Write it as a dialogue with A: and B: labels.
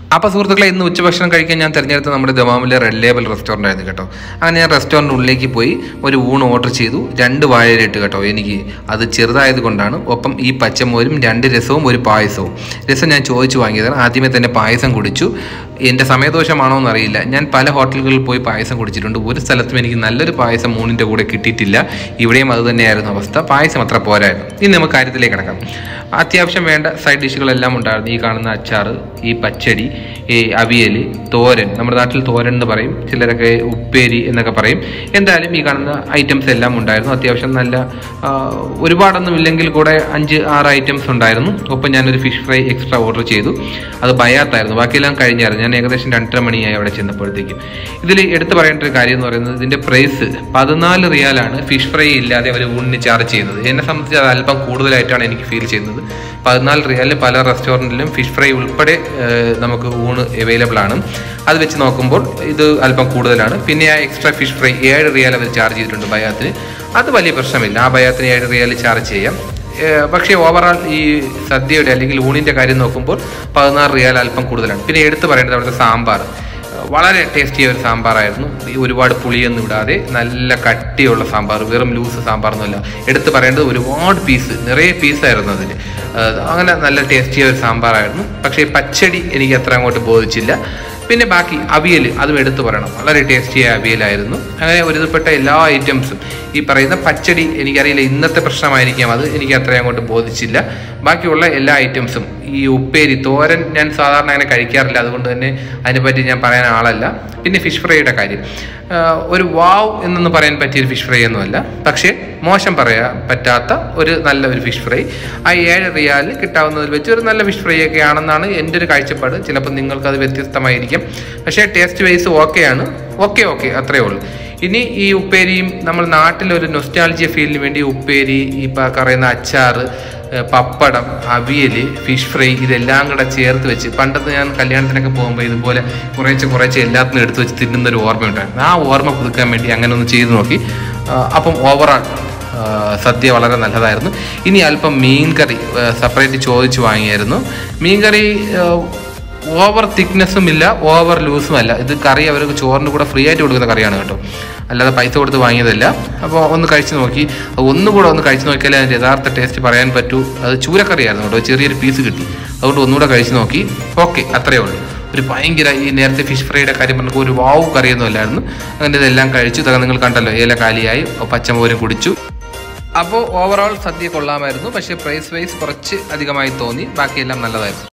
A: അപ്പോൾ സുഹൃത്തുക്കളെ ഇന്ന് ഉച്ചഭക്ഷണം കഴിക്കാൻ ഞാൻ തിരഞ്ഞെടുത്ത നമ്മുടെ ദമാമിലെ റെഡ് ലേബൽ റെസ്റ്റോറൻ്റ് ആയിരുന്നു കേട്ടോ അങ്ങനെ ഞാൻ റെസ്റ്റോറൻറ്റ് ഉള്ളിലേക്ക് പോയി ഒരു ഊണ് ഓർഡർ ചെയ്തു രണ്ട് വാഴയിലിട്ട് കേട്ടോ എനിക്ക് അത് ചെറുതായത് കൊണ്ടാണ് ഒപ്പം ഈ പച്ചമോരും രണ്ട് രസവും ഒരു പായസവും രസം ഞാൻ ചോദിച്ചു വാങ്ങിയതാണ് ആദ്യമേ തന്നെ പായസം കുടിച്ചു എൻ്റെ സമയദോഷമാണോ എന്നറിയില്ല ഞാൻ പല ഹോട്ടലുകളിൽ പോയി പായസം കുടിച്ചിട്ടുണ്ട് ഒരു സ്ഥലത്തും എനിക്ക് നല്ലൊരു പായസം ഊണിൻ്റെ കൂടെ കിട്ടിയിട്ടില്ല ഇവിടെയും അത് തന്നെയായിരുന്നു അവസ്ഥ പായസം അത്ര പോരായിരുന്നു ഇനി നമുക്ക് കാര്യത്തിലേക്ക് കിടക്കാം അത്യാവശ്യം വേണ്ട സൈഡ് ഡിഷുകളെല്ലാം ഉണ്ടായിരുന്നു ഈ കാണുന്ന അച്ചാറ് ഈ പച്ചടി ഈ അവിയൽ തോരൻ നമ്മുടെ നാട്ടിൽ തോരൻ എന്ന് പറയും ചിലരൊക്കെ ഉപ്പേരി എന്നൊക്കെ പറയും എന്തായാലും ഈ കാണുന്ന ഐറ്റംസ് എല്ലാം ഉണ്ടായിരുന്നു അത്യാവശ്യം നല്ല ആ, ഒരുപാടൊന്നും ഇല്ലെങ്കിൽ കൂടെ അഞ്ച് ആറ് ഐറ്റംസ് ഉണ്ടായിരുന്നു ഒപ്പം ഞാനൊരു ഫിഷ് ഫ്രൈ എക്സ്ട്രാ ഓർഡർ ചെയ്തു അത് ബയാത്തായിരുന്നു ബാക്കിയെല്ലാം കഴിഞ്ഞായിരുന്നു ഞാൻ ഏകദേശം രണ്ടര മണിയായി അവിടെ ചെന്നപ്പോഴത്തേക്കും ഇതിൽ എടുത്തു പറയേണ്ട ഒരു കാര്യം എന്ന് പറയുന്നത് ഇതിൻ്റെ പ്രൈസ് പതിനാല് റിയാലാണ് ഫിഷ് ഫ്രൈ ഇല്ലാതെ അവർ ഊണിന് ചാർജ് ചെയ്യുന്നത് എന്നെ സംബന്ധിച്ച് അത് അല്പം കൂടുതലായിട്ടാണ് എനിക്ക് ഫീൽ ചെയ്യുന്നത് പതിനാല് റിയാലിൽ പല റെസ്റ്റോറൻറ്റിലും ഫിഷ് ഫ്രൈ ഉൾപ്പെടെ ഏഹ്, നമുക്ക് ഊണ് അവൈലബിൾ ആണ് അത് വെച്ച് നോക്കുമ്പോൾ ഇത് അല്പം കൂടുതലാണ് പിന്നെ ആ എക്സ്ട്രാ ഫിഷ് ഫ്രൈ ഏഴ് റിയാൽ അവർ ചാർജ് ചെയ്തിട്ടുണ്ട് ബയാത്തിന് അത് വലിയ പ്രശ്നമില്ല ആ ബയാത്തിന് ഏഴ് റിയാൽ ചാർജ് ചെയ്യാം ഏഹ് പക്ഷേ ഓവറാൾ ഈ സദ്യയുടെ അല്ലെങ്കിൽ ഊണിൻ്റെ കാര്യം നോക്കുമ്പോൾ പതിനാറ് റിയാൽ അല്പം കൂടുതലാണ് പിന്നെ എടുത്തു പറയേണ്ടത് അവിടുത്തെ സാമ്പാർ വളരെ ടേസ്റ്റിയ ഒരു സാമ്പാറായിരുന്നു ഈ ഒരുപാട് പുളിയൊന്നും ഇടാതെ നല്ല കട്ടിയുള്ള സാമ്പാർ വെറും ലൂസ് സാമ്പാറൊന്നുമല്ല എടുത്തു പറയേണ്ടത് ഒരുപാട് പീസ് നിറയെ പീസായിരുന്നു അതിന് ഏഹ് അങ്ങനെ നല്ല ടേസ്റ്റിയ ഒരു സാമ്പാറായിരുന്നു പക്ഷേ പച്ചടി എനിക്ക് അത്ര അങ്ങോട്ട് ബോധിച്ചില്ല പിന്നെ ബാക്കി അവിയൽ അതും എടുത്തു പറയണം വളരെ ടേസ്റ്റിയായ അവിയലായിരുന്നു അങ്ങനെ ഒരുവിധപ്പെട്ട എല്ലാ ഐറ്റംസും ഈ പറയുന്ന പച്ചടി എനിക്കറിയില്ല ഇന്നത്തെ പ്രശ്നമായിരിക്കാം അത് എനിക്ക് അത്രയും അങ്ങോട്ട് ബോധിച്ചില്ല ബാക്കിയുള്ള എല്ലാ ഐറ്റംസും ഈ ഉപ്പേരി തോരൻ ഞാൻ സാധാരണ അങ്ങനെ കഴിക്കാറില്ല അതുകൊണ്ട് തന്നെ അതിനെപ്പറ്റി ഞാൻ പറയാൻ ആളല്ല പിന്നെ ഫിഷ് ഫ്രൈയുടെ കാര്യം ആഹ് ഒരു വാവ് എന്നൊന്നും പറയാൻ പറ്റിയ ഒരു ഫിഷ് ഫ്രൈ ഒന്നുമല്ല പക്ഷേ മോശം പറയാൻ പറ്റാത്ത ഒരു നല്ല ഒരു ഫിഷ് ഫ്രൈ ആ ഏഴ് റിയാലിൽ കിട്ടാവുന്നതിൽ വെച്ച് ഒരു നല്ല ഫിഷ് ഫ്രൈ ഒക്കെ ആണെന്നാണ് എൻ്റെ ഒരു കാഴ്ചപ്പാട് ചിലപ്പോൾ നിങ്ങൾക്കത് വ്യത്യസ്തമായിരിക്കും പക്ഷേ ടേസ്റ്റ് വൈസ് ഓക്കെയാണ് ഓക്കെ ഓക്കെ അത്രയേ ഉള്ളൂ ഇനി ഈ ഉപ്പേരിയും നമ്മൾ നാട്ടിലൊരു നൊസ്റ്റാൾജിയ ഫീലിന് വേണ്ടി ഉപ്പേരി ഈ പ- പറയുന്ന അച്ചാറ് ഏഹ് പപ്പടം അവിയൽ ഫിഷ് ഫ്രൈ ഇതെല്ലാം കൂടെ ചേർത്ത് വെച്ച് പണ്ടത്തെ ഞാൻ കല്യാണത്തിനൊക്കെ പോകുമ്പോൾ ഇതുപോലെ കുറേശ്ശെ കുറേശ്ശെ എല്ലാത്തിനും എടുത്ത് വെച്ച് തിന്നുന്ന ഒരു ഓർമ്മയുണ്ടായിരുന്നു ആ ഓർമ്മ പുതുക്കാൻ വേണ്ടി അങ്ങനെ ഒന്ന് ചെയ്ത് നോക്കി ആ, അപ്പം ഓവറാൾ സദ്യ വളരെ നല്ലതായിരുന്നു ഇനി അല്പം മീൻകറി സെപ്പറേറ്റ് ചോദിച്ചു വാങ്ങിയായിരുന്നു മീൻകറി ഓവർ തിക്നെസ്സും ഇല്ല ഓവർ ലൂസും അല്ല ഇത് കറി അവർക്ക് ചോറിന് കൂടെ ഫ്രീ ആയിട്ട് കൊടുക്കുന്ന കറിയാണ് കേട്ടോ അല്ലാതെ പൈസ കൊടുത്ത് വാങ്ങിയതല്ല അപ്പോൾ ഒന്ന് കഴിച്ചു നോക്കി അത് ഒന്നുകൂടെ ഒന്ന് കഴിച്ചു നോക്കിയാലേ അതിൻ്റെ യഥാർത്ഥ ടേസ്റ്റ് പറയാൻ പറ്റൂ അത് ചൂരക്കറിയായിരുന്നു കേട്ടോ ചെറിയൊരു പീസ് കിട്ടി അതുകൊണ്ട് ഒന്നുകൂടെ കഴിച്ചു നോക്കി ഓക്കെ അത്രയേ ഉള്ളൂ ഒരു ഭയങ്കര ഈ നേരത്തെ ഫിഷ് ഫ്രൈയുടെ കാര്യം പറഞ്ഞപ്പോൾ ഒരു വാവ് കറിയൊന്നും അല്ലായിരുന്നു അങ്ങനെ ഇതെല്ലാം കഴിച്ചു ഇതൊക്കെ നിങ്ങൾ കണ്ടല്ലോ ഏല കാലിയായി പച്ചമോരും കുടിച്ചു അപ്പോൾ ഓവറോൾ സദ്യ കൊള്ളാമായിരുന്നു പക്ഷേ പ്രൈസ് വൈസ് കുറച്ച് അധികമായി തോന്നി ബാക്കിയെല്ലാം നല്ലതായിരുന്നു